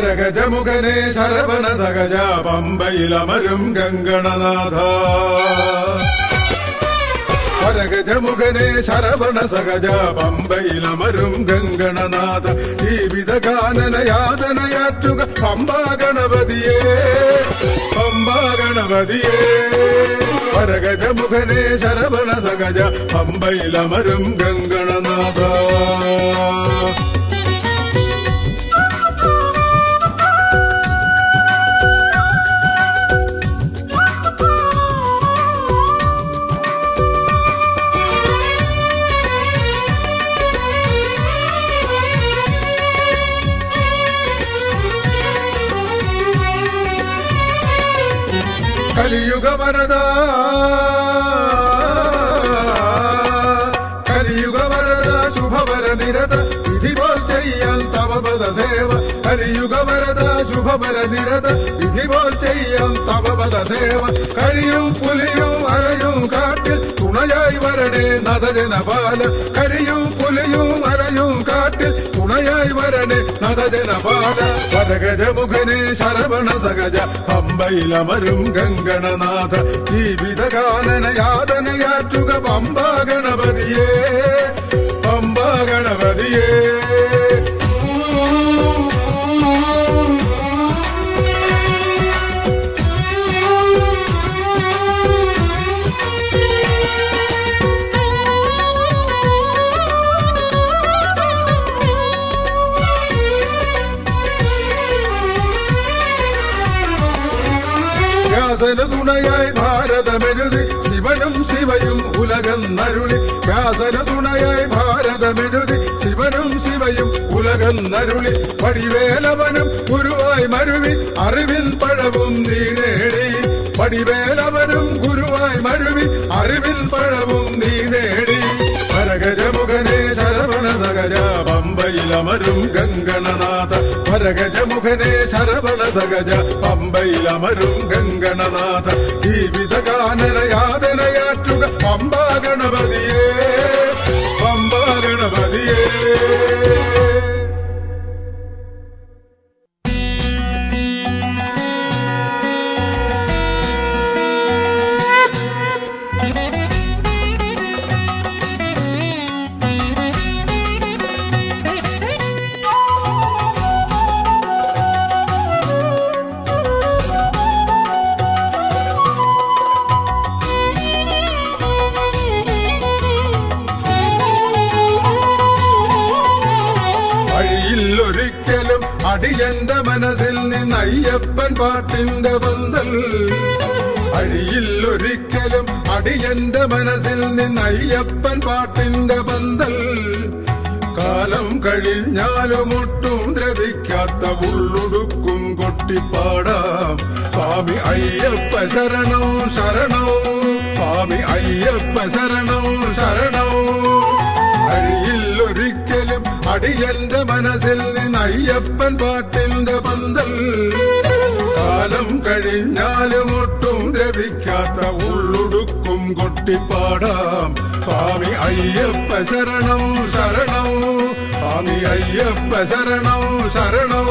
പരഗജമുഖനെ ശരവണ സഹജ പമ്പയിലമരും ഗംഗണനാഥ പരഗജമുഖനെ ശരവണ സഹജ പമ്പയിലമരും ഗംഗണനാഥ ജീവിതഗാനന യാതനയാറ്റുക പമ്പാ ഗണപതിയേ പമ്പാ ഗണപതിയേ പരഗജമുഖനെ ശരവണ സഹജ പമ്പയിലമരും ഗംഗണനാഥ കലിയുഗ വരദ കലിയുഗ വരദ ശുഭവര നിരത വിധി പോൽ ചെയ്യാൻ തവ പദ സേവ കലിയുഗ വരദ ശുഭവര നിരത വിധി പോൽ ചെയ്യാൻ തവ പദ സേവ കരിയും പുലിയും അലയും കാട്ടിൽ തുണയായി വരണേ നദജനപാല കരിയും പുലിയും അലയും കാട്ടിൽ തുണയായി വരണേ നദജനപാല വരഗജമുഖനെ ശരവണ സഹജ പമ്പയിലമരും ഗംഗണനാഥ ജീവിതഗാനന യാതനയാറ്റുക പമ്പാ ഗണപതിയേ പമ്പാ ഗണപതിയേ വ്യാസന തുണയായി ഭാരതമെഴുതി ശിവനും ശിവയും ഉലകം നരുളി വ്യാസന തുണയായി ഭാരതമെഴുതി ശിവനും ശിവയും ഉലകം നരുളി പടിവേലവനും ഗുരുവായി മരുവി അറിവിൻ പഴവും നീ നേടി പടിവേലവനും ഗുരുവായി മരുവി അറിവിൻ പഴവും നീ നേടി പരഗജമുഖനെ ശരവണ സഹജ പമ്പയിലമരും ഗംഗണനാഥ പരഗജമുഖനെ ശരവണ സഹജ പമ്പയിലമരും ഗംഗണനാഥ ജീവിതഗാനന യാതനയാറ്റുക പമ്പാ ഗണപതിയേ പമ്പാ ഗണപതിയേ വഴിയിൽ ഒരിക്കലും അടിയന്റെ മനസ്സിൽ നിന്ന് അയ്യപ്പൻ പാട്ടിന്റെ പന്തൽ വഴിയിൽ ഒരിക്കലും അടിയന്റെ മനസ്സിൽ നിന്ന് അയ്യപ്പൻ പാട്ടിന്റെ പന്തൽ കാലം കഴിഞ്ഞാലും ഒട്ടും ദ്രവിക്കാത്ത ഉള്ളുടുക്കും കൊട്ടിപ്പാടാം സ്വാമി അയ്യപ്പ ശരണം ശരണം സ്വാമി അയ്യപ്പ ശരണം ശരണം വഴിയിൽ ഒരിക്കലും അടിയന്റെ മനസ്സിൽ നിന്ന് അയ്യപ്പൻ പാട്ടിന്റെ പന്തൽ കാലം കഴിഞ്ഞാലും ഒട്ടും ദ്രവിക്കാത്ത ഉള്ളുടുക്കും കൊട്ടിപ്പാടാം സ്വാമി അയ്യപ്പ ശരണം ശരണം സ്വാമി അയ്യപ്പ ശരണം ശരണം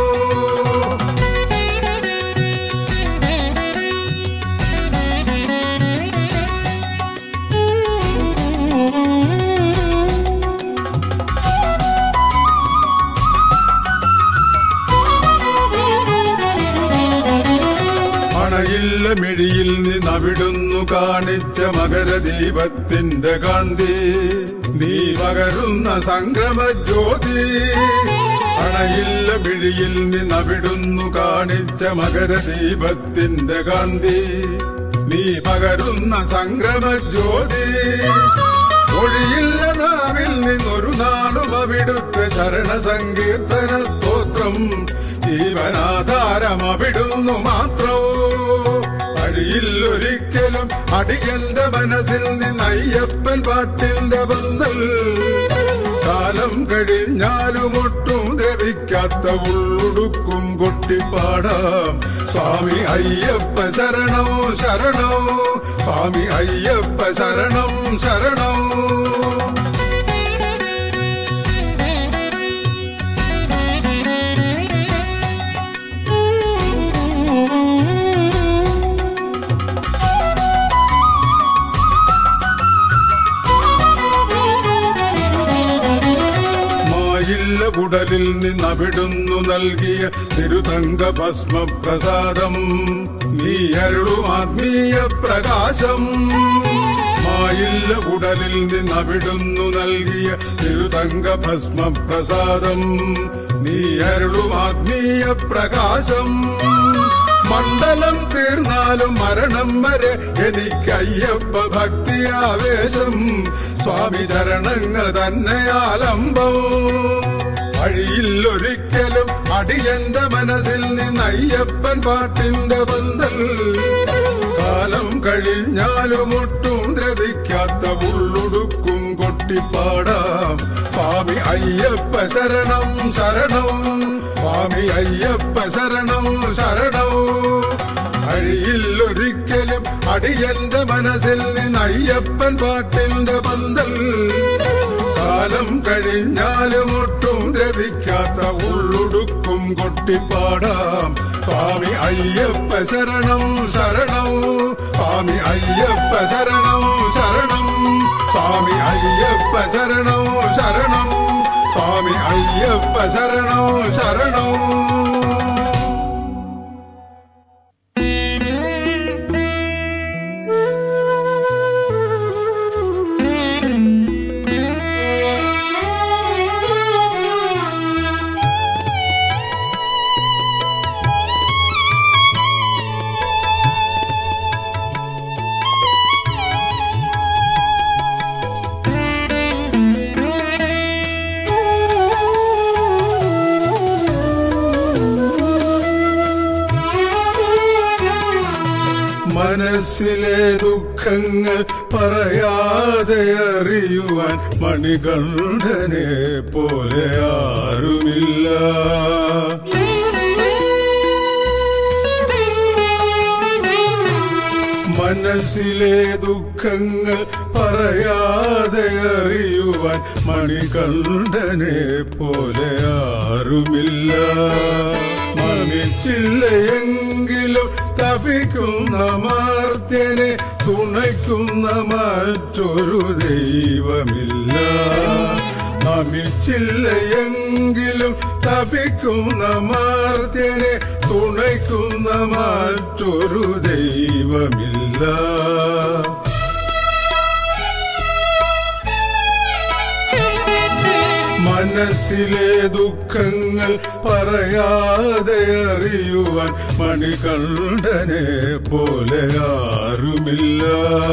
അണയില്ല മിഴിയിൽ നിന്നവിടുന്നു കാണിച്ച മകരദീപത്തിന്റെ കാന്തി നീ പകരുന്ന സംക്രമ ജ്യോതി അണയില്ല മിഴിയിൽ നിന്നവിടുന്നു കാണിച്ച മകരദീപത്തിന്റെ കാന്തി നീ പകരുന്ന സംക്രമ ജ്യോതി ഒഴിയില്ല നാവിൽ നിന്നൊരു നാളും അവിടുത്തെ ശരണ സങ്കീർത്തന സ്തോത്രം ജീവനാധാരം അവിടുന്നു മാത്രം അടിയിൽ ഒരിക്കലും അടിയന്റെ മനസ്സിൽ നിന്ന് അയ്യപ്പൻ പാട്ടിന്റെ ബന്ധൽ കാലം കഴിഞ്ഞാലും ഒട്ടും ദ്രവിക്കാത്ത ഉള്ളുടുക്കും കൊട്ടിപ്പാടാം സ്വാമി അയ്യപ്പ ശരണോ ശരണോ സ്വാമി അയ്യപ്പ ശരണം ശരണം കുടലിൽ നിന്നവിടുന്നു നൽകിയ തിരുതങ്ക ഭസ്മപ്രസാദം നീ അരുളും ആത്മീയ പ്രകാശം മായില്ല കുടലിൽ നിന്നവിടുന്നു നൽകിയ തിരുതങ്ക ഭസ്മപ്രസാദം നീ അരുളും ആത്മീയ പ്രകാശം മണ്ഡലം തീർന്നാലും മരണം വരെ എനിക്ക് അയ്യപ്പ ഭക്തിയാവേശം സ്വാമി ചരണങ്ങൾ തന്നെയാലംബം വഴിയിൽ ഒരിക്കലും അടിയന്റെ മനസ്സിൽ നിന്ന് അയ്യപ്പൻ പാട്ടിന്റെ ബന്ധൽ കാലം കഴിഞ്ഞാലും ഒട്ടും ദ്രവിക്കാത്ത ഉള്ളുടുക്കും കൊട്ടിപ്പാടാം സ്വാമി അയ്യപ്പ ശരണം ശരണം സ്വാമി അയ്യപ്പ ശരണം ശരണം വഴിയിൽ ഒരിക്കലും അടിയന്റെ മനസ്സിൽ നിന്ന് അയ്യപ്പൻ പാട്ടിന്റെ ബന്ധൽ കാലം കഴിഞ്ഞാലും ഒട്ടും ദ്രവിക്കാത്ത ഉള്ളുടുക്കും കൊട്ടിപ്പാടാം സ്വാമി അയ്യപ്പ ശരണം ശരണം സ്വാമി അയ്യപ്പ ശരണം ശരണം സ്വാമി അയ്യപ്പ ശരണം ശരണം സ്വാമി അയ്യപ്പ ശരണം ശരണം മനസ്സിലെ ദുഃഖങ്ങൾ പറയാതെ അറിയുവാൻ മണികണ്ഠനെ പോലെ ആരുമില്ല മനസ്സിലെ ദുഃഖങ്ങൾ പറയാതെ അറിയുവാൻ മണികണ്ഠനെ പോലെ ആരുമില്ല മണിച്ചില്ലയെങ്കിലും തപിക്കുന്ന മാർത്യനെ തുണയ്ക്കുന്ന മറ്റൊരു ദൈവമില്ല നമിച്ചില്ലയെങ്കിലും തപിക്കുന്ന മാർത്യനെ തുണയ്ക്കുന്ന മറ്റൊരു ദൈവമില്ല മനസ്സിലെ ദുഃഖങ്ങൾ പറയാതെ അറിയുവാൻ മണികണ്ഠനെ പോലെ ആരുമില്ല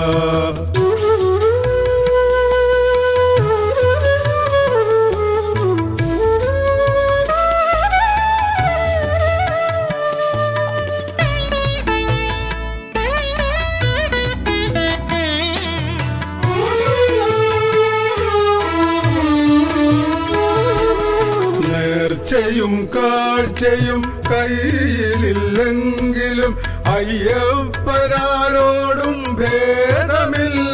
നേർച്ചയും കാഴ്ചയും കയ്യിലില്ലെങ്കിലും അയ്യപ്പനാരോടും ഭേദമില്ല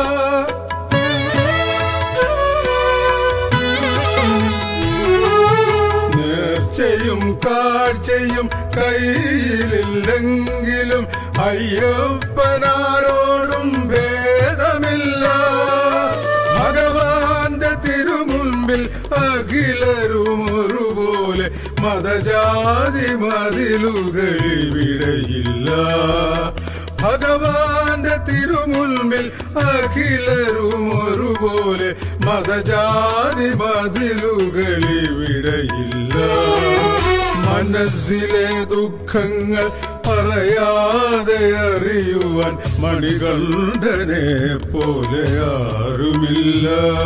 നേർച്ചയും കാഴ്ചയും കയ്യിലില്ലെങ്കിലും അയ്യപ്പനാരോടും ഭേദമില്ല ഭഗവാന്റെ തിരുമുൻപിൽ അഖിലരും ഒരുപോലെ മതജാതി മതിലുകളിവിടെയില്ല ഭഗവാന്റെ തിരുമുൻപിൽ അഖിലരും ഒരുപോലെ മതജാതി മതിലുകളിവിടെയില്ല മനസ്സിലെ ദുഃഖങ്ങൾ പറയാതെ അറിയുവാൻ മണികണ്ഠനെ പോലെ ആരുമില്ല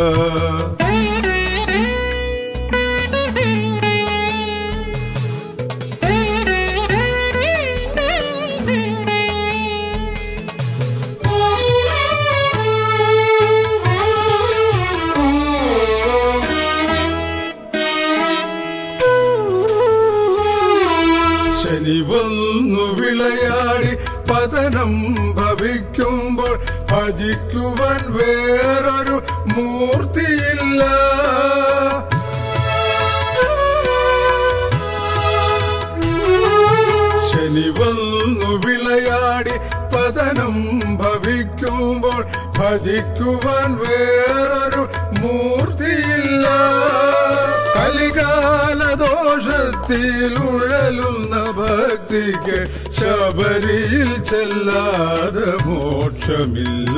ശനി വന്നു വിളയാടി പതനം ഭവിക്കുമ്പോൾ ഭജിക്കുവാൻ വേറൊരു മൂർത്തിയില്ല ശനി വന്നു വിളയാടി പതനം ഭവിക്കുമ്പോൾ ഭജിക്കുവാൻ വേറൊരു മൂർത്തിയില്ല കലികാ ദോഷത്തിലുഴലുന്ന ഭക്തിക്ക് ശബരിയിൽ ചെല്ലാതെ മോക്ഷമില്ല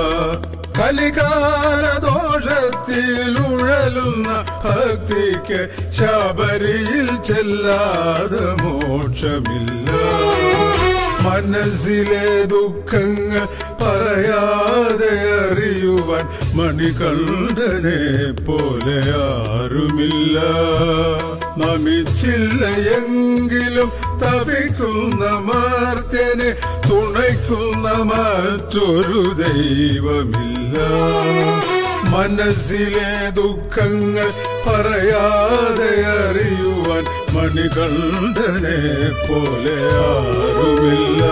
കലികാല ദോഷത്തിലുഴലുന്ന ഭക്തിക്ക് ശബരിയിൽ ചെല്ലാതെ മോക്ഷമില്ല മനസ്സിലെ ദുഃഖങ്ങൾ പറയാതെ അറിയുവാൻ മണികണ്ഠനെ പോലെ ആരുമില്ല നമിച്ചില്ല എങ്കിലും തപിക്കുന്ന മാർത്യനെ തുണയ്ക്കുന്ന മറ്റൊരു ദൈവമില്ല മനസ്സിലെ ദുഃഖങ്ങൾ പറയാതെ അറിയുവാൻ മണികണ്ഠനെ പോലെ ആരുമില്ല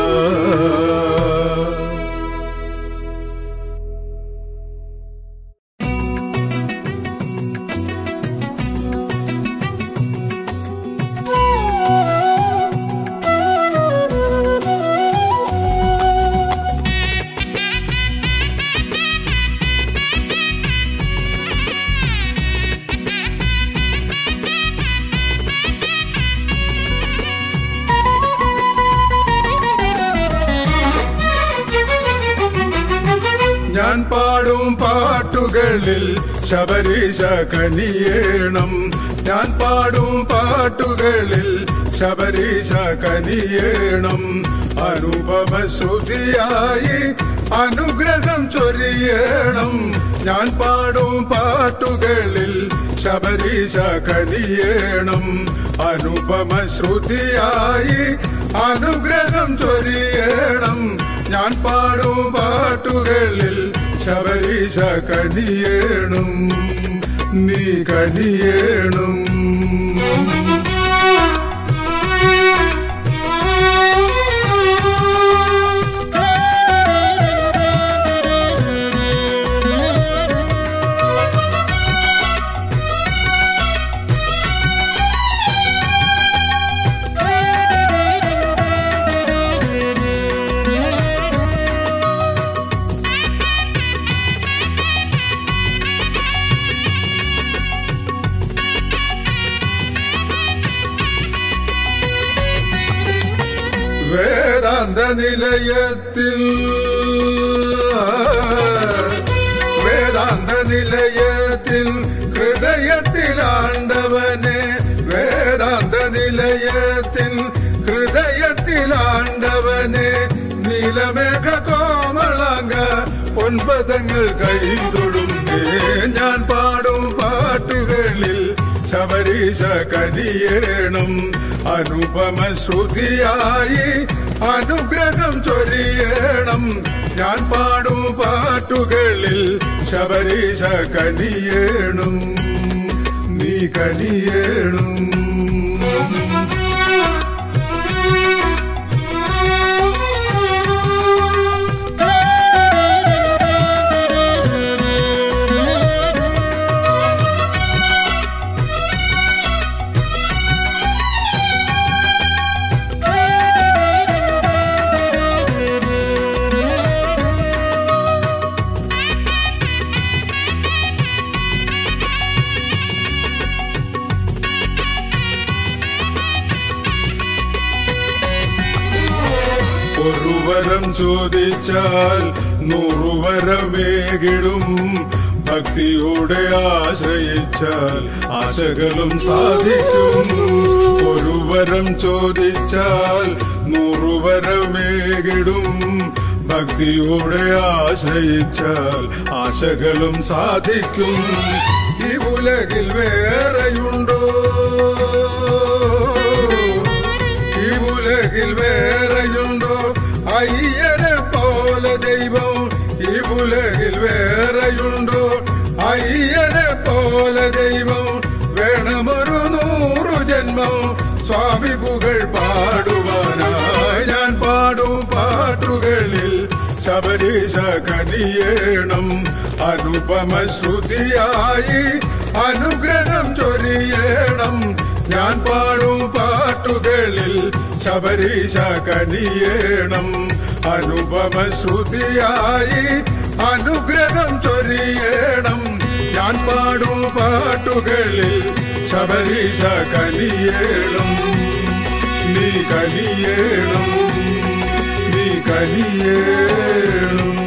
ഞാൻ പാടും പാട്ടുകളിൽ ശബരീശ കനിയേണം ഞാൻ പാടും പാട്ടുകളിൽ ശബരീശ കനിയേണം അനുപമ ശ്രുതിയായി അനുഗ്രഹം ചൊരിയണം ഞാൻ പാടും പാട്ടുകളിൽ ശബരീശ കനിയേണം അനുപമ ശ്രുതിയായി അനുഗ്രഹം ചൊരിയണം ഞാൻ പാടും പാട്ടുകളിൽ ശബരീശ കനിയേണം നീ കനിയേണം വേദാന്ത നിലയത്തിൽ വേദാന്ത നിലയത്തിൽ ഹൃദയത്തിലാണ്ടവനെ വേദാന്ത നിലയത്തിൽ ഹൃദയത്തിലാണ്ടവനെ നീലമേഘ കോമളാങ്ക പൊൻപതങ്ങൾ കൈതൊടുന്നേ ഞാൻ പാടും പാട്ടുകളിൽ ശബരീശ കനിയേണം അനുപമ ശ്രുതിയായി അനുഗ്രഹം ചൊരിയണം ഞാൻ പാടും പാട്ടുകളിൽ ശബരീശ കനിയേണം നീ കനിയേണം ഒരു വരം ചോദിച്ചാൽ നൂറുവരമേകിടും ഭക്തിയോടെ ആശ്രയിച്ചാൽ ആശകളും സാധിക്കും ഒരു വരം ചോദിച്ചാൽ നൂറുവരമേകിടും ഭക്തിയോടെ ആശ്രയിച്ചാൽ ആശകളും സാധിക്കും ഈ ഉലകിൽ വേറെയുണ്ടോ ഈ ഉലകിൽ വേറെയുണ്ടോ അയ്യനെ പോലെ ദൈവം ഈ ഉലകിൽ വേറെയുണ്ടോ അയ്യനെ പോലെ ദൈവം വേണമൊരു നൂറു ജന്മം സ്വാമി പുകൾ പാടുവാനായി ഞാൻ പാടും പാട്ടുകളിൽ ശബരീശ കനിയേണം അനുപമ ശ്രുതിയായി അനുഗ്രഹം ചൊരിയണം ഞാൻ പാടും പാട്ടുകളിൽ ശബരീശ കനിയേണം അനുപമ ശ്രുതിയായി അനുഗ്രഹം ചൊരിയണം ഞാൻ പാടും പാട്ടുകളിൽ ശബരീശ കനിയേണം നീ കനിയേണം നീ കനിയേണം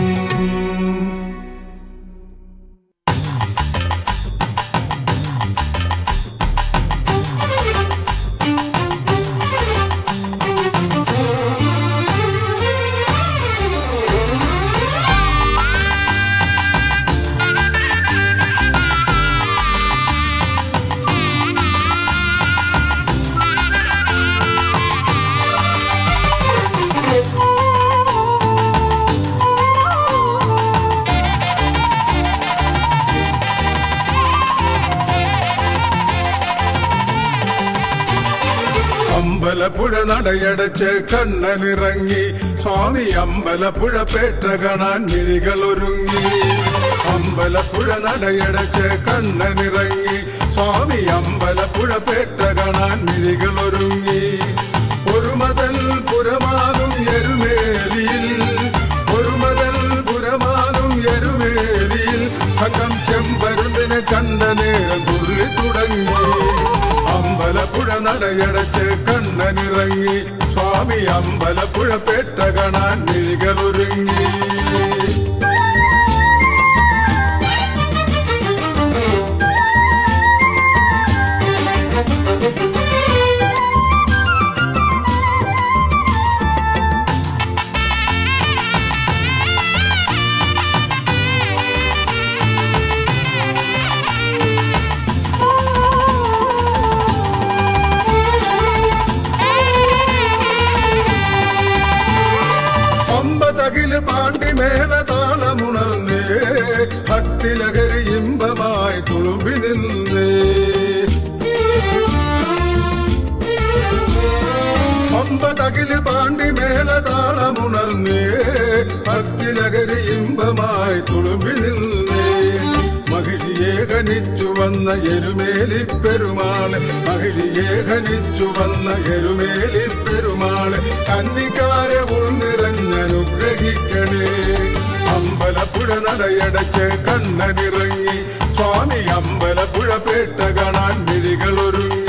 അമ്പലപ്പുഴ നടയടച്ച് കണ്ണനിറങ്ങി സ്വാമി അമ്പലപ്പുഴ പേറ്റ കാണാൻ മിഴികൾ ഒരുങ്ങി അമ്പലപ്പുഴ നടയടച്ച് കണ്ണനിറങ്ങി സ്വാമി അമ്പലപ്പുഴ പേറ്റ കാണാൻ മിഴികൾ ഒരുങ്ങി ഒരു മതൽ പുരമാകും എരുമേലിയിൽ ഒരു മതൽ പുരമാകും എരുമേലിയിൽ സംഘം ചെമ്പരുന്തിനെ കണ്ട നേരം തുള്ളി തുടങ്ങി അമ്പലപ്പുഴ നടയടച്ച് കണ്ണനിറങ്ങി സ്വാമി അമ്പലപ്പുഴ പേട്ട കാണാൻ മിഴികളൊരുങ്ങി അമ്പതകില് പാണ്ടിമേള താളമുണർന്നേ ഭക്തിലകരി ഇമ്പമായി തുളുമ്പി നിന്നേ അമ്പതകില് പാണ്ടിമേള താളമുണർന്നേ ഭക്തിലകരി ഇമ്പമായി തുളുമ്പി നിന്നേ മഹിഴിയെ ഖനിച്ചു വന്ന എരുമേലി പെരുമാള് മഹിഴിയെ ഖനിച്ചു വന്ന എരുമേലി പെരുമാള് കന്നിക്കാരെ ഉൾനിറഞ്ഞനുഗ്രഹിക്കണേ അമ്പലപ്പുഴ നടയടച്ച് കണ്ണനിറങ്ങി സ്വാമി അമ്പലപ്പുഴ പേട്ട കാണാൻ മിഴികൾ ഒരുങ്ങി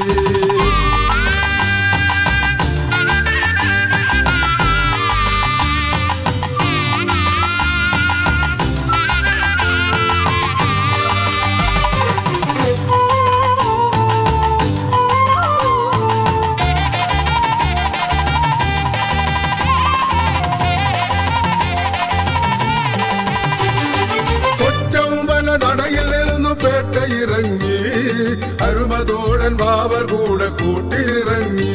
കൊച്ചമ്പല നടയിൽ നിന്നു പേട്ട ഇറങ്ങി അരുമതോഴൻ ബാബർ കൂടെ കൂട്ടിയിറങ്ങി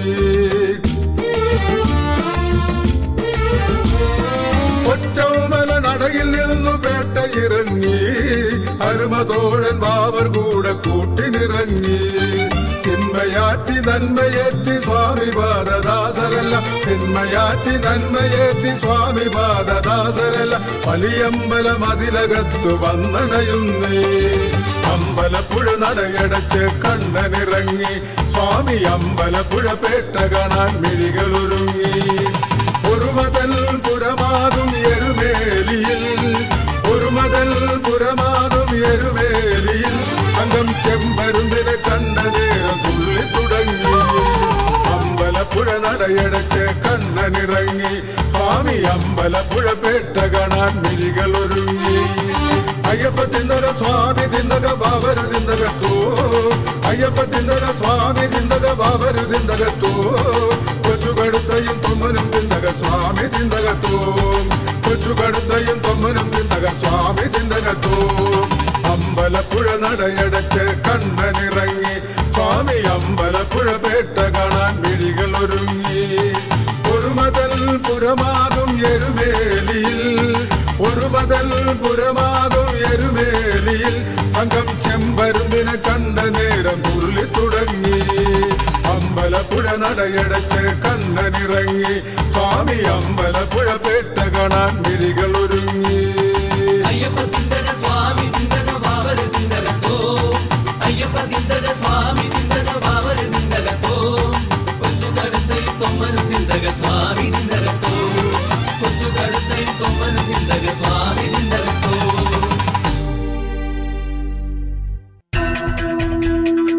കൊച്ചമ്പല നടയിൽ നിന്നു പേട്ട ഇറങ്ങി അരുമതോഴൻ ബാബർ കൂടെ കൂട്ടിനിറങ്ങി തിന്മയാറ്റി നന്മയേറ്റി സ്വാമി പാദദാസരല്ല തിന്മയാറ്റി നന്മയേറ്റി സ്വാമി പാദദാസരല്ല വലിയമ്പല മതിലകത്തു വന്നണയുന്നേ അമ്പലപ്പുഴ നടയടച്ച് കണ്ണനിറങ്ങി സ്വാമി അമ്പലപ്പുഴ പേട്ട കാണാൻ മിഴികളൊരുങ്ങി ഒരു മതൽ പുരമാകും എരുമേലിയിൽ ഒരു മതൽ പുരമാകും എരുമേലിയിൽ സംഘം ചെമ്പരുന്തിനെ കണ്ട നേരം തുള്ളി തുടങ്ങി അമ്പലപ്പുഴ നടയടച്ച് കണ്ണനിറങ്ങി സ്വാമി അമ്പലപ്പുഴ പേട്ട കാണാൻ മിഴികൾ ഒരുങ്ങി അയ്യപ്പ തിന്നക സ്വാമി തിന്നക ബാബരു തിന്നകത്തോ അയ്യപ്പ തിന്നക സ്വാമി തിന്നക ബാബരു തിന്നകത്തോ കൊച്ചുകടുത്തയും തൊമ്മനും തിന്നക സ്വാമി തിന്നകത്തോ കൊച്ചുകടുത്തയും തൊമ്മനും തിന്നക സ്വാമി തിന്നകത്തോ അമ്പലപ്പുഴ നടയടച്ച് കണ്ണനിറങ്ങി സ്വാമി അമ്പലപ്പുഴ പേട്ട കാണാൻ മിഴികൾ ഒരുങ്ങി ഒരു മതൽ പുരമാകും എരുമേലിയിൽ ഒരു മതൽ പുരമാകും എരുമേലിയിൽ സംഘം ചെമ്പരുന്തിനെ കണ്ട നേരം തുള്ളി തുടങ്ങി അമ്പലപ്പുഴ നടയടച്ച് കണ്ണനിറങ്ങി സ്വാമി അമ്പലപ്പുഴ പേട്ട കാണാൻ മിഴികൾ ഒരുങ്ങി അയ്യപ്പ തിന്തക സ്വാമി തിന്തക ബാബര് തിന്തകത്തോ അയ്യപ്പ തിന്തക സ്വാമി തിന്തക ബാബര് തിന്തകത്തോ കൊച്ചു കടുത്തയിൽ തൊമ്മനും തിന്തക സ്വാമി തിന്തകത്തോ കൊച്ചു കടുത്തയിൽ തൊമ്മനും തിന്തക സ്വാമി തിന്തകത്തോ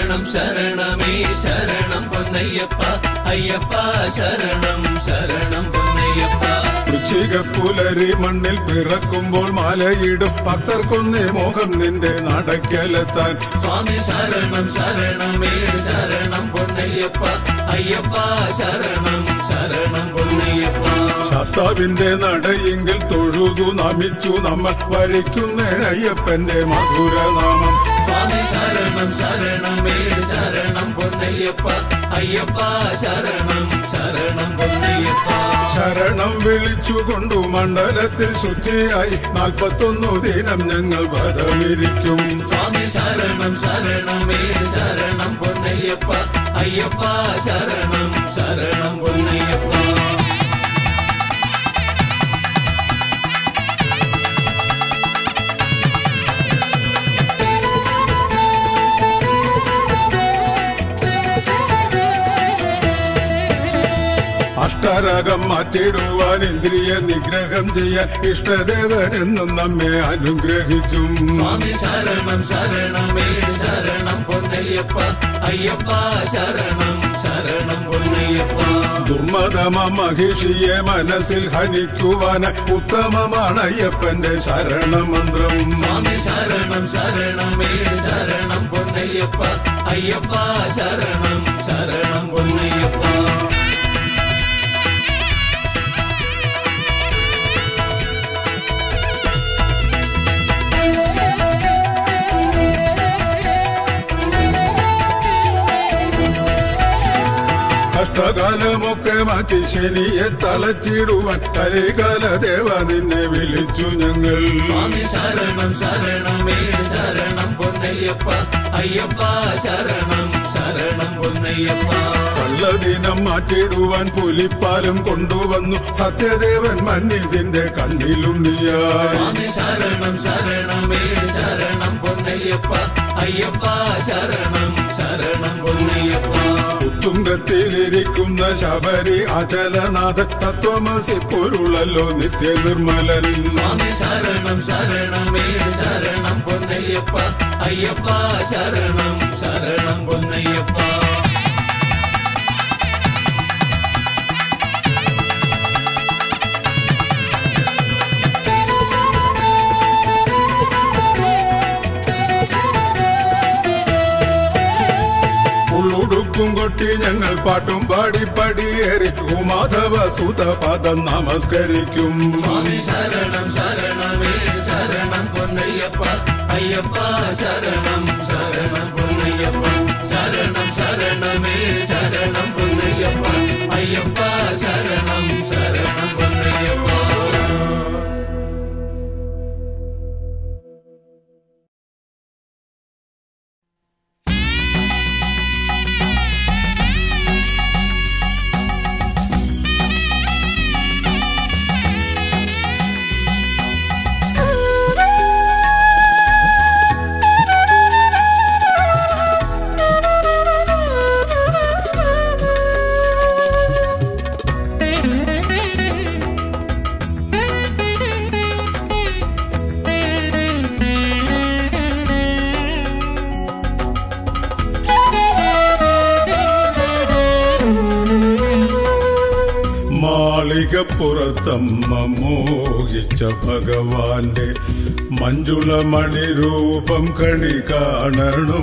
ശരണം ശരണമേ ശരണം പൊന്നയ്യപ്പ അയ്യപ്പ ശരണം ശരണം പൊന്നയ്യപ്പ വൃശ്ചിക പുലരി മണ്ണിൽ പിറക്കുമ്പോൾ മാലയിടും ഭക്തർക്കൊന്നേ മോഹം നിന്റെ നടക്കലെത്താൻ സ്വാമി ശരണം ശരണമേ ശരണം പൊന്നയ്യപ്പ അയ്യപ്പ ശരണം ശരണം പൊന്നയ്യപ്പ ശാസ്താവിന്റെ നടയെങ്കിൽ തൊഴുതു നമിച്ചു നമ്മൾ വരയ്ക്കുന്ന അയ്യപ്പന്റെ മധുരനാമം സ്വാമി ശരണം ശരണമേ ശരണം പൊന്നയ്യപ്പ അയ്യപ്പ ശരണം ശരണം പൊന്നയ്യപ്പ ശരണം വിളിച്ചുകൊണ്ടു മണ്ഡലത്തിൽ ശുചിയായി നാൽപ്പത്തൊന്നു ദിനം ഞങ്ങൾ വരമിരിക്കും സ്വാമി ശരണം ശരണമേ ശരണം പൊന്നയ്യപ്പ അയ്യപ്പ ശരണം ശരണം പൊന്നയ്യപ്പ അഷ്ടരാഗം മാറ്റിടുവാൻ ഇന്ദ്രിയ നിഗ്രഹം ചെയ്യാൻ ഇഷ്ടദേവൻ എന്നും നമ്മെ അനുഗ്രഹിക്കും സ്വാമി ശരണം ശരണമേ ശരണം പൊന്നയ്യപ്പ അയ്യപ്പ ശരണം ശരണം പൊന്നയ്യപ്പ ദുർമതമ മഹിഷിയെ മനസ്സിൽ ഹനിക്കുവാൻ ഉത്തമമാണ് അയ്യപ്പന്റെ ശരണമന്ത്രം സ്വാമി ശരണം ശരണമേ ശരണം പൊന്നയ്യപ്പ അയ്യപ്പ ശരണം ശരണം പൊന്നയ്യപ്പ കഷ്ടകാലമൊക്കെ മാറ്റി ശനിയെ തളച്ചിടുവാൻ കലികാല ദേവ നിന്നെ വിളിച്ചു ഞങ്ങൾ സ്വാമി ശരണം ശരണമേ ശരണം പൊന്നയ്യപ്പ അയ്യപ്പ ശരണം ശരണം പൊന്നയ്യപ്പ കള്ളദിനം മാറ്റിടുവാൻ പുലിപ്പാലും കൊണ്ടുവന്നു സത്യദേവൻ മന്നിതിന്റെ കണ്ണിലുണ്ണിയായി സ്വാമി ശരണം ശരണമേ ശരണം പൊന്നയ്യപ്പ അയ്യപ്പ ശരണം ശരണം പൊന്നയ്യപ്പ ഉത്തുംഗത്തിലിരിക്കുന്ന ശബരി അചലനാഥ തത്വമസി പൊരുളല്ലോ നിത്യനിർമ്മലൻ സ്വാമി ശരണം ശരണമേ ശരണം പൊന്നയ്യപ്പ അയ്യപ്പ ശരണം ശരണം പൊന്നയ്യപ്പ ഉള്ളുടുക്കും കൊട്ടി ഞങ്ങൾ പാട്ടും പാടി പടിയേറി ഉമാധവ സുതപാദം നമസ്കരിക്കും സ്വാമി ശരണം ശരണമേ ശരണം പൊന്നയ്യപ്പ അയ്യപ്പ ശരണം ശരണം പൊന്നയ്യപ്പ ശരണം ശരണമേ ശരണം പൊന്നയ്യപ്പ അയ്യപ്പ ശരണം ശരണം പൊന്നയ്യപ്പ മാളികപ്പുറത്തമ്മ മോഹിച്ച ഭഗവാന്റെ മഞ്ജുളമണി രൂപം കണി കാണണം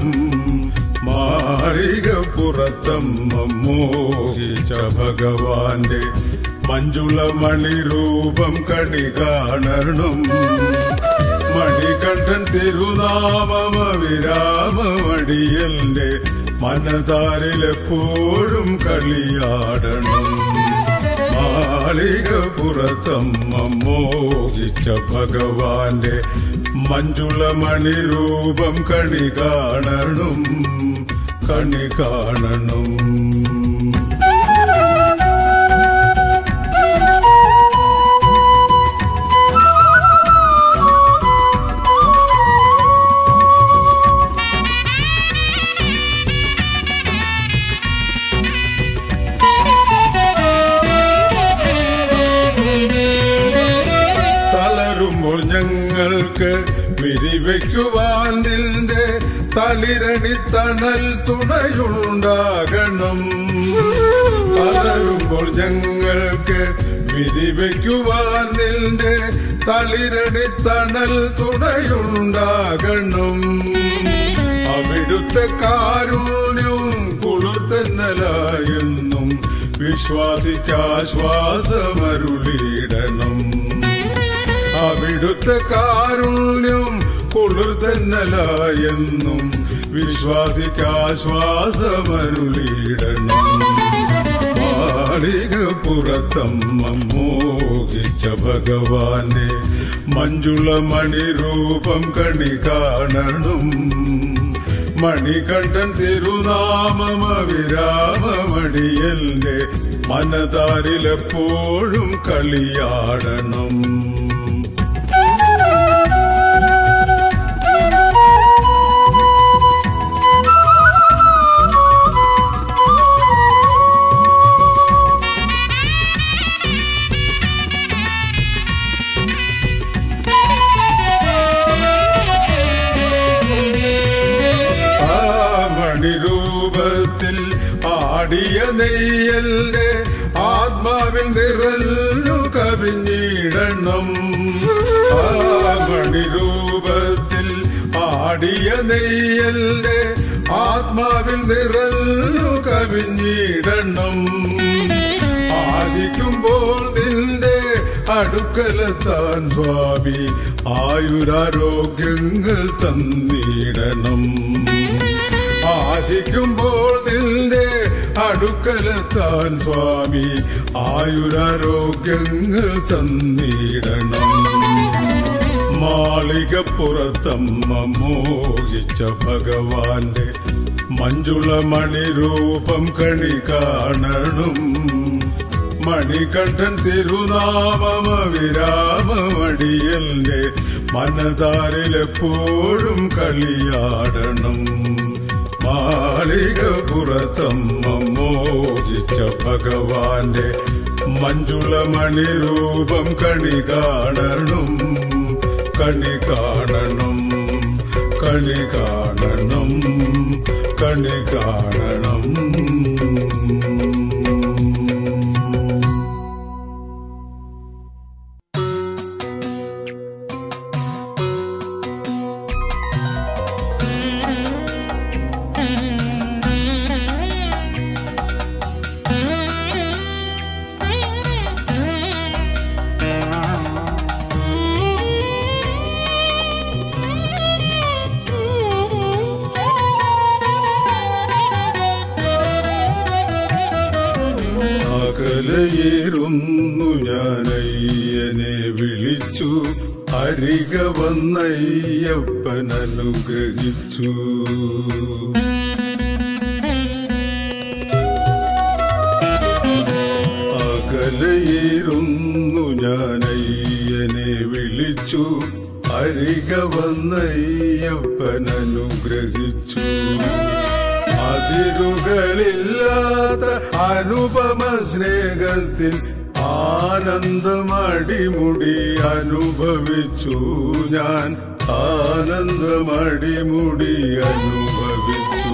മാളികപ്പുറത്തമ്മ മോഹിച്ച ഭഗവാന്റെ മഞ്ജുളമണി രൂപം കണി കാണണം മണികണ്ഠൻ തിരുനാമമ വിരാമമടിയന്റെ മനതാരിലെപ്പോഴും കളിയാടണം മാളികപുറത്തമ്മ മോഹിച്ച ഭഗവാന്റെ മഞ്ജുളമണി രൂപം കണി കാണണം കണി കാണണം തളരുമ്പോൾ ഞങ്ങൾക്ക് വിരിവയ്ക്കുവാൻ നിന്റെ തളിരണി തണൽ തുണയുണ്ടാകണം പലരുമ്പോൾ ഞങ്ങൾക്ക് വിരിവയ്ക്കുവാൻ നിന്റെ തളിരണി തണൽ തുണയുണ്ടാകണം അവിടുത്തെ കാരുണ്യവും കുളിർത്തന്നലായെന്നും വിശ്വാസിക്കാശ്വാസമരുളിയിടണം അവിടുത്തെ കാരുണ്യം കുളിർത്തന്നലായെന്നും വിശ്വാസിക്കാശ്വാസമരുളിയിടണം മാളിക പുറത്തമ്മ മോഹിച്ച ഭഗവാനെ മഞ്ജുള മണിരൂപം കണി കാണണം മണികണ്ഠൻ തിരുനാമമ വിരാമമണിയന്റെ മനതാരിലെപ്പോഴും കളിയാടണം ആ മണിരൂപത്തിൽ ആടിയ നെയ്യന്റെ ആത്മാവിൽ നിറഞ്ഞു കവിഞ്ഞിടണം ആ മണിരൂപത്തിൽ ആടിയ നെയ്യന്റെ ആത്മാവിൽ നിറഞ്ഞു കവിഞ്ഞിടണം ആശിക്കുമ്പോൾ നിന്റെ അടുക്കലെത്താൻ സ്വാമി ആയുരാരോഗ്യങ്ങൾ തന്നിടണം ആശിക്കുമ്പോൾ നിന്റെ അടുക്കലെത്താൻ സ്വാമി ആയുരാരോഗ്യങ്ങൾ തന്നിടണം മാളികപ്പുറത്തമ്മ മോഹിച്ച ഭഗവാന്റെ മഞ്ജുള മണിരൂപം കണി കാണണം മണികണ്ഠൻ തിരുനാമമ വിരാമമടിയന്റെ മനതാരിലെപ്പോഴും കളിയാടണം മാളികപുറത്തമ്മ മോഹിച്ച ഭഗവാന്റെ മഞ്ജുള മണിരൂപം കണി കാണണം കണി കാണണം കണി കാണണം കണി കാണണം അകലയേറുന്നു ഞാനയ്യനെ വിളിച്ചു അരിക വന്നയ്യപ്പൻ അനുഗ്രഹിച്ചു അകലയേറുന്നു ഞാനയ്യനെ വിളിച്ചു അരിക വന്നയ്യപ്പൻ അനുഗ്രഹിച്ചു അതിരുകളില്ലാത്ത അനുപമ സ്നേഹത്തിൽ ആനന്ദമടിമുടി അനുഭവിച്ചു ഞാൻ ആനന്ദമടിമുടി അനുഭവിച്ചു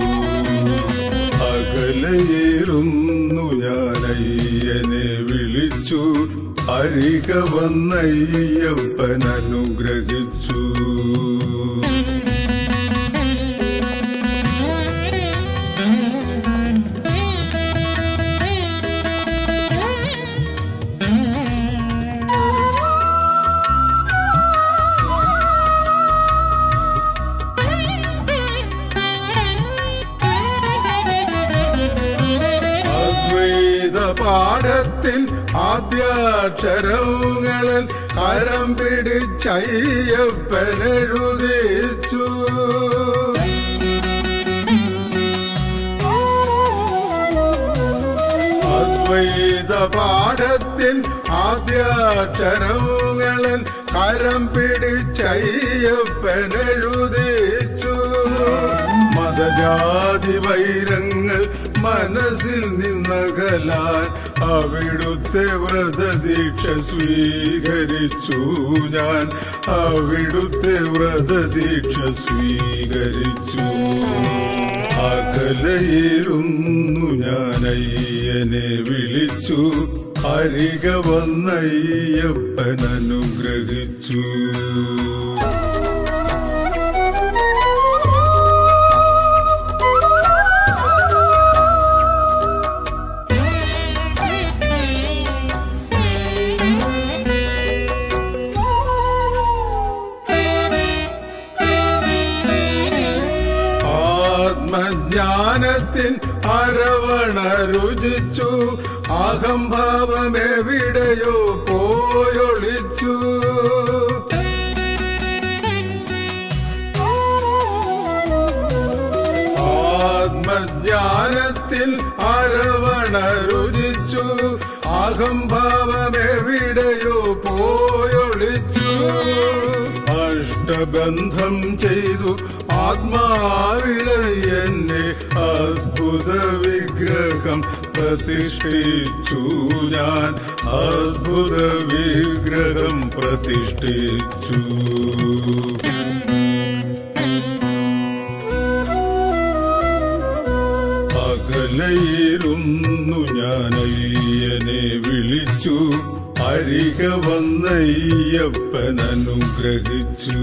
അകലയേറുന്നു ഞാൻ അയ്യനെ വിളിച്ചു അരിക വന്നയ്യപ്പൻ അനുഗ്രഹിച്ചു അദ്വൈത പാഠത്തിൽ ആദ്യാക്ഷരങ്ങളിൽ കരം പിടിച്ചയ്യപ്പനെഴുതിച്ചു അദ്വൈത പാഠത്തിൽ ആദ്യാക്ഷരങ്ങളിൽ കരം പിടിച്ചയ്യപ്പനെഴുതിച്ചു മതജാതി വൈരങ്ങൾ മനസ്സിൽ നിന്നകലാൻ അവിടുത്തെ വ്രതദീക്ഷ സ്വീകരിച്ചു ഞാൻ അവിടുത്തെ വ്രതദീക്ഷ സ്വീകരിച്ചു അകലയിരുന്നു ഞാൻ അയ്യനെ വിളിച്ചു അരിക വന്നയ്യപ്പൻ അനുഗ്രഹിച്ചു ആത്മജ്ഞാനത്തിൻ അരവണ രുചിച്ചു അഹംഭാവമെവിടെയോ പോയൊളിച്ചു ആത്മജ്ഞാനത്തിൽ അരവണ രുചിച്ചു അഹംഭാവമെവിടെയോ പോയൊളിച്ചു അഷ്ടബന്ധം ചെയ്തു ആത്മാവിലെ എന്നെ അദ്ഭുത വിഗ്രഹം പ്രതിഷ്ഠിച്ചു ഞാൻ അദ്ഭുത വിഗ്രഹം പ്രതിഷ്ഠിച്ചു അകലയിരുന്നു ഞാൻ അയ്യനെ വിളിച്ചു അരിക വന്നയ്യപ്പൻ അനുഗ്രഹിച്ചു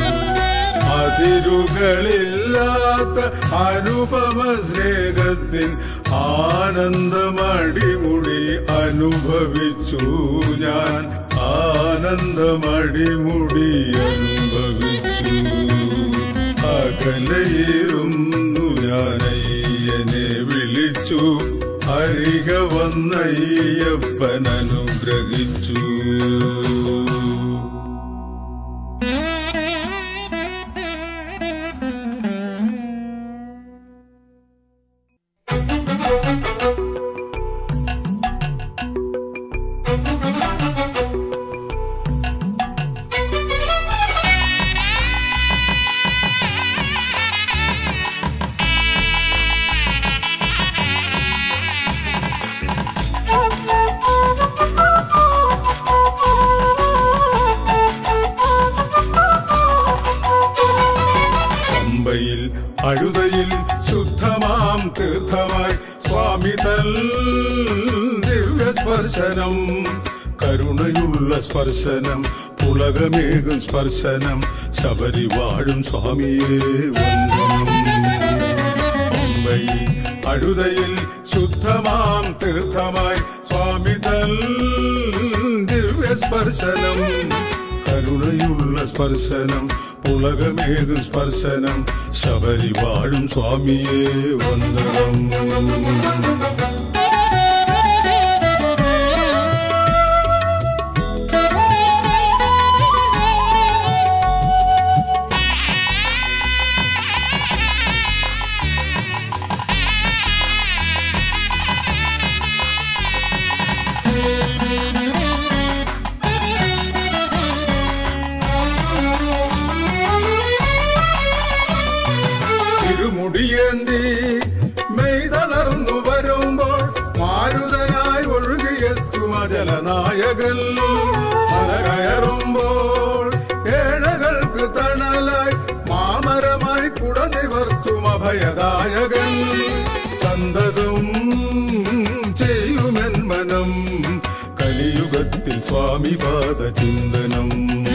അതിരുകളില്ലാത്ത അനുപമ സ്നേഹത്തിൻ ആനന്ദമടിമുടി അനുഭവിച്ചു ഞാൻ ആനന്ദമടിമുടി അനുഭവിച്ചു അകലയിരുന്നു ഞാനയ്യനെ വിളിച്ചു അരിക വന്നയ്യപ്പൻ അനുഗ്രഹിച്ചു പമ്പയിൽ അഴുതയിൽ ശുദ്ധമാം തീർത്ഥമായി സ്വാമി തൽ ദിവ്യ സ്പർശനം കരുണയുള്ള സ്പർശനം പുളകമേകും സ്പർശനം ശബരി വാഴും സ്വാമിയെ വന്ദനം പമ്പയിൽ അഴുതയിൽ ശുദ്ധമാം തീർത്ഥമായി സ്വാമി തൽ ദിവ്യ സ്പർശനം കരുണയുള്ള സ്പർശനം പുളകമേകും സ്പർശനം ശബരി വാഴും സ്വാമിയെ വന്ദനം തിരുമുടിയേന്തി മെയ്തളർന്നു വരുമ്പോൾ മാരുതനായി ഒഴുകിയെത്തും അജലനായകൻ മല കയറുമ്പോൾ ഏഴകൾക്ക് തണലായി മാമരമായി കുട നിവർത്തും അഭയദായകൻ സന്തതം ചെയ്യുമെൻ മനം കലിയുഗത്തിൽ സ്വാമി പാദ ചിന്തനം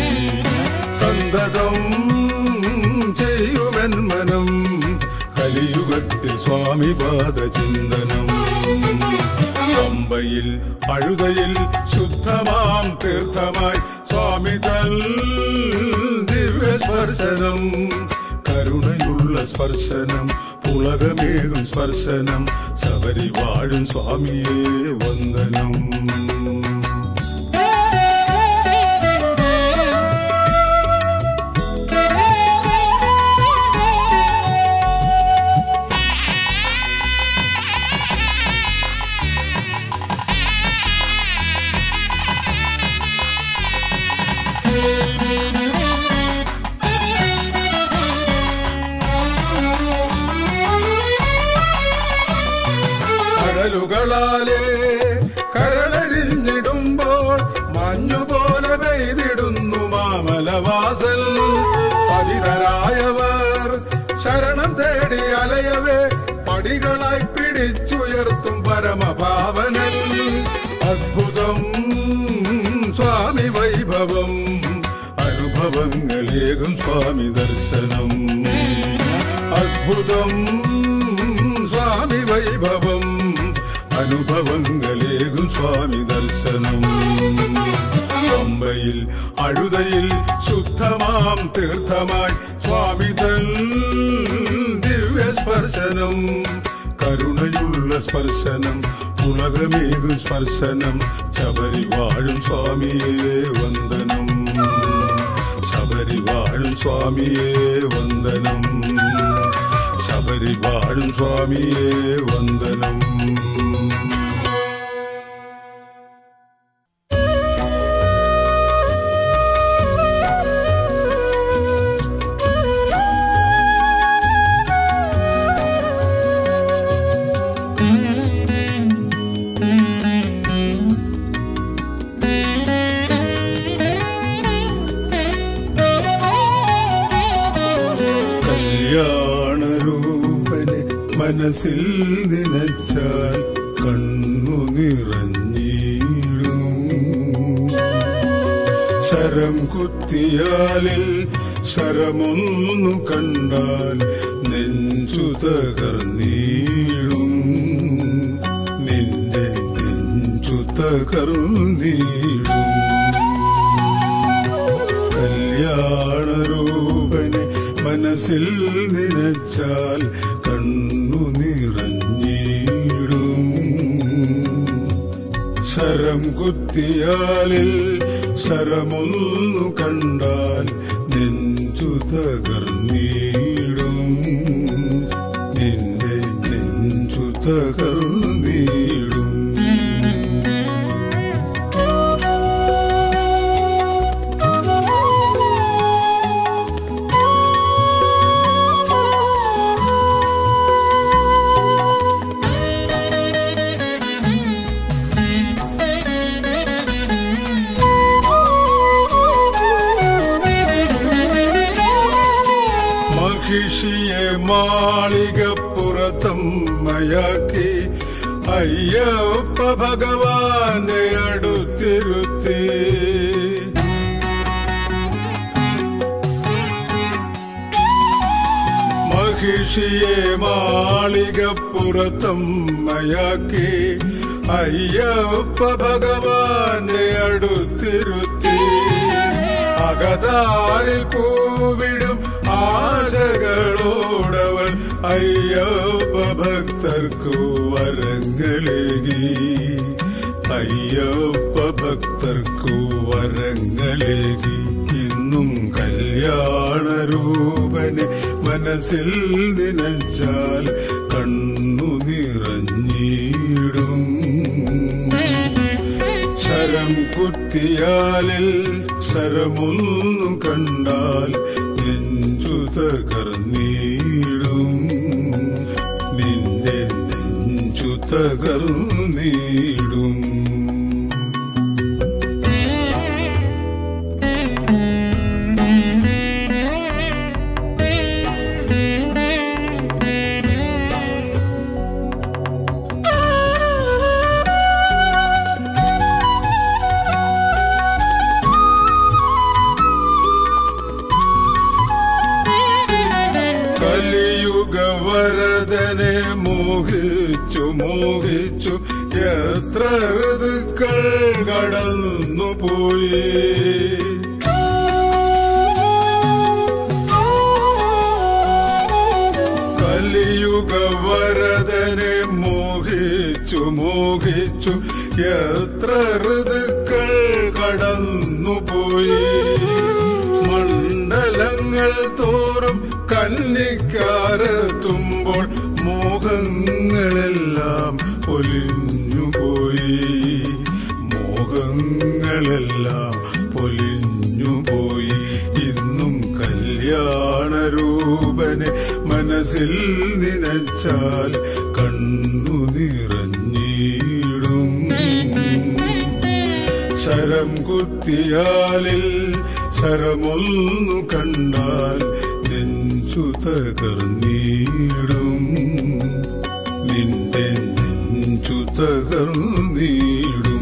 സന്തതം ചെയ്യുമെൻ മനം കലിയുഗത്തിൽ സ്വാമി പാദ ചിന്തനം പമ്പയിൽ അഴുതയിൽ ശുദ്ധമാം തീർത്ഥമായി സ്വാമി തൽ ദിവ്യ സ്പർശനം കരുണയുള്ള സ്പർശനം പുളകമേകും സ്പർശനം ശബരി വാഴും സ്വാമിയെ വന്ദനം കാലുകളാലേ കരളരിഞ്ഞിടുമ്പോൾ മഞ്ഞുപോലെ പെയ്തിടുന്നു മാമലവാസൽ പതിതരായവർ ശരണം തേടി അലയവേ പടികളായി പിടിച്ചുയർത്തും പരമപാവനൻ അദ്ഭുതം സ്വാമി വൈഭവം അനുഭവങ്ങളേകും സ്വാമി ദർശനം അദ്ഭുതം സ്വാമി വൈഭവം അനുഭവങ്ങളേകും സ്വാമി ദർശനം പമ്പയിൽ അഴുതയിൽ ശുദ്ധമാം തീർത്ഥമായി സ്വാമി തൻ ദിവ്യസ്പർശനം കരുണയുള്ള സ്പർശനം ഉലകമേകും സ്പർശനം ശബരി വാഴും സ്വാമിയെ വന്ദനം ശബരി വാഴും സ്വാമിയെ വന്ദനം ശബരി വാഴും സ്വാമിയെ വന്ദനം കല്യാണരൂപനെ മനസ്സിൽ നനച്ചാൽ കണ്ണു നിറഞ്ഞിടും ശരം കുത്തിയാലിൽ ശരമൊന്നു കണ്ടാൽ നെഞ്ചു തകർന്നീടും നിന്റെ നെഞ്ചു തകർന്നീടും കല്യാണരൂപനെ മനസ്സിൽ നനച്ചാൽ കണ്ണു നിറഞ്ഞിടും ശരം കുത്തിയാലിൽ ശരമൊന്നു കണ്ടാൽ നെഞ്ചു തകർന്നീടും നിന്റെ നെഞ്ചു തകർന്നീടും മഹിഷിയെ മാളികപ്പുറത്തമ്മയാക്കി അയ്യപ്പ ഭഗവാനെ അടുത്തിരുത്തി മഹിഷിയെ മാളികപ്പുറത്തമ്മയാക്കി അയ്യപ്പ ഭഗവാനെ അടുത്തിരുത്തി അകതാരിൽ പൂവിടും ആശകളോടവൾ അയ്യപ്പ ഭക്തർക്കു വരങ്ങളേകി അയ്യപ്പ ഭക്തർക്കു വരങ്ങളേകി ഇന്നും കല്യാണരൂപനെ മനസ്സിൽ നനച്ചാൽ കണ്ണു നിറഞ്ഞിടും ശരം കുത്തിയാലിൽ ശരമൊന്നു കണ്ടാൽ നെഞ്ചു തകർന്നീടും നിന്റെ നെഞ്ചു തകർന്നീടും കലിയുഗ വരദനെ മോഹിച്ചു മോഹിച്ചു എത്ര ഋതുക്കൾ കടന്നു പോയി കലിയുഗ വരദനെ മോഹിച്ചു മോഹിച്ചു എത്ര ഋതുക്കൾ കടന്നുപോയി മണ്ഡലങ്ങൾ തോറും കന്നിക്കാരെത്തുമ്പോൾ മോഹങ്ങളെല്ലാം പൊലിഞ്ഞുപോയി മോഹങ്ങളെല്ലാം പൊലിഞ്ഞുപോയി ഇന്നും കല്യാണരൂപനെ മനസ്സിൽ നനച്ചാൽ കണ്ണു നിറഞ്ഞി വിഷം കുത്തിയാലിൽ ശരമൊന്നു കണ്ടാൽ നെഞ്ചു തകർന്നീടും നിന്റെ നെഞ്ചു തകർന്നീടും